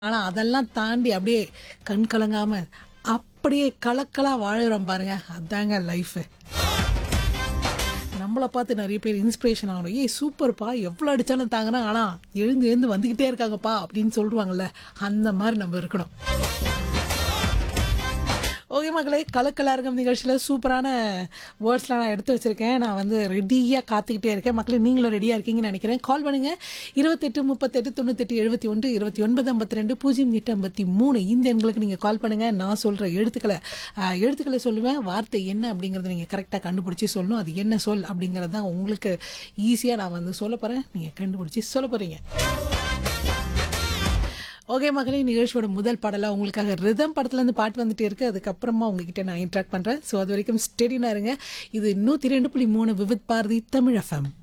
ஆனா அதெல்லாம் தாண்டி அப்படியே கண் கலங்காம அப்படியே கலக்கலா வாழுறோம் பாருங்க அதாங்க லைஃப் நம்மளை பார்த்து நிறைய பேர் இன்ஸ்பிரேஷன் ஆகணும் ஏய் சூப்பர்ப்பா எவ்வளோ அடித்தாலும் தாங்கினா ஆனால் எழுந்து எழுந்து வந்துக்கிட்டே இருக்காங்கப்பா அப்படின்னு சொல்லுவாங்கல்ல அந்த மாதிரி நம்ம இருக்கணும் ஓகே மக்களே கலக்கலாருங்கம் நிகழ்ச்சியில் சூப்பரான வேர்ட்ஸ்லாம் நான் எடுத்து வச்சுருக்கேன் நான் வந்து ரெடியாக காத்துக்கிட்டே இருக்கேன் மக்களே நீங்களும் ரெடியாக இருக்கீங்கன்னு நினைக்கிறேன் கால் பண்ணுங்கள் இருபத்தெட்டு முப்பத்தெட்டு தொண்ணூத்தெட்டு எழுபத்தி ஒன்று இருபத்தி ஒன்பது ஐம்பத்தி ரெண்டு பூஜ்ஜியம் எட்டு ஐம்பத்தி மூணு இந்த எண்களுக்கு நீங்கள் கால் பண்ணுங்கள் நான் சொல்கிற எழுத்துக்களை ஆஹ், எழுத்துக்களை சொல்லுவேன் வார்த்தை என்ன அப்படிங்கிறத நீங்கள் கரெக்டாக கண்டுபிடிச்சி சொல்லணும் அது என்ன சொல் அப்படிங்கிறது தான் உங்களுக்கு ஈஸியாக நான் வந்து சொல்ல போகிறேன் நீங்கள் கண்டுபிடிச்சி சொல்ல போகிறீங்க ஓகே மகளே நிகழ்ச்சியோட முதல் பாடலாக உங்களுக்காக ரிதம் படத்துலேருந்து பாட்டு வந்துட்டே இருக்கு அதுக்கப்புறமா உங்ககிட்ட நான் இன்ட்ராக்ட் பண்ணுறேன் ஸோ அது வரைக்கும் ஸ்டெடினா இருங்க இது நூற்றி ரெண்டு புள்ளி மூணு விவித் பாரதி தமிழ் எஃப்எம்